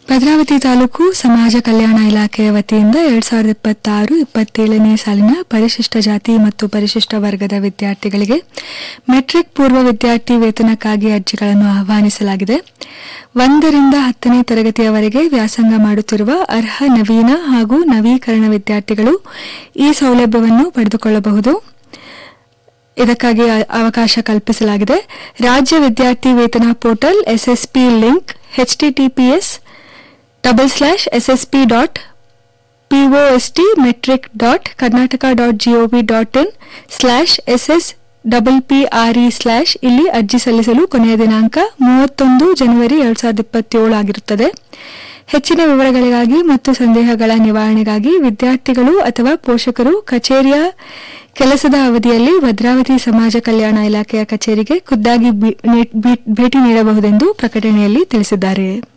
ಭದ್ರಾವತಿ ತಾಲೂಕು ಸಮಾಜ ಕಲ್ಯಾಣ ಇಲಾಖೆಯ ವತಿಯಿಂದ ಎರಡ್ ಸಾವಿರದ ಇಪ್ಪತ್ತಾರು ಇಪ್ಪತ್ತೇಳನೇ ಸಾಲಿನ ಪರಿಶಿಷ್ಟ ಜಾತಿ ಮತ್ತು ಪರಿಶಿಷ್ಟ ವರ್ಗದ ವಿದ್ಯಾರ್ಥಿಗಳಿಗೆ ಮೆಟ್ರಿಕ್ ಪೂರ್ವ ವಿದ್ಯಾರ್ಥಿ ವೇತನಕ್ಕಾಗಿ ಅರ್ಜಿಗಳನ್ನು ಆಹ್ವಾನಿಸಲಾಗಿದೆ ಒಂದರಿಂದ ಹತ್ತನೇ ತರಗತಿಯವರೆಗೆ ವ್ಯಾಸಂಗ ಮಾಡುತ್ತಿರುವ ಅರ್ಹ ನವೀನ ಹಾಗೂ ನವೀಕರಣ ವಿದ್ಯಾರ್ಥಿಗಳು ಈ ಸೌಲಭ್ಯವನ್ನು ಪಡೆದುಕೊಳ್ಳಬಹುದು ಇದಕ್ಕಾಗಿ ಅ- ಅವಕಾಶ ಕಲ್ಪಿಸಲಾಗಿದೆ ರಾಜ್ಯ ವಿದ್ಯಾರ್ಥಿ ವೇತನ portal SSP link HTTPS double slash SSP dot POST matric dot Karnataka dot GOV dot in slash SS double P R E slash ಇಲ್ಲಿ ಅರ್ಜಿ ಸಲ್ಲಿಸಲು ಕೊನೆಯ ದಿನಾಂಕ ಮೂವತ್ತೊಂದು ಜನವರಿ ಎರಡ್ ಸಾವಿರದ ಇಪ್ಪತ್ತೇಳು ಆಗಿರುತ್ತದೆ ಹೆಚ್ಚಿನ ವಿವರಗಳಿಗಾಗಿ ಮತ್ತು ಸಂದೇಹಗಳ ನಿವಾರಣೆಗಾಗಿ ವಿದ್ಯಾರ್ಥಿಗಳು ಅಥವಾ ಪೋಷಕರು ಕಚೇರಿಯ ಕೆಲಸದ ಅವಧಿಯಲ್ಲಿ ಭದ್ರಾವತಿ ಸಮಾಜ ಕಲ್ಯಾಣ ಇಲಾಖೆಯ ಕಚೇರಿಗೆ ಖುದ್ದಾಗಿ ಬಿ- ನೆ- ಭೇಟಿ ನೀಡಬಹುದೆಂದು ಪ್ರಕಟಣೆಯಲ್ಲಿ ತಿಳಿಸಿದ್ದಾರೆ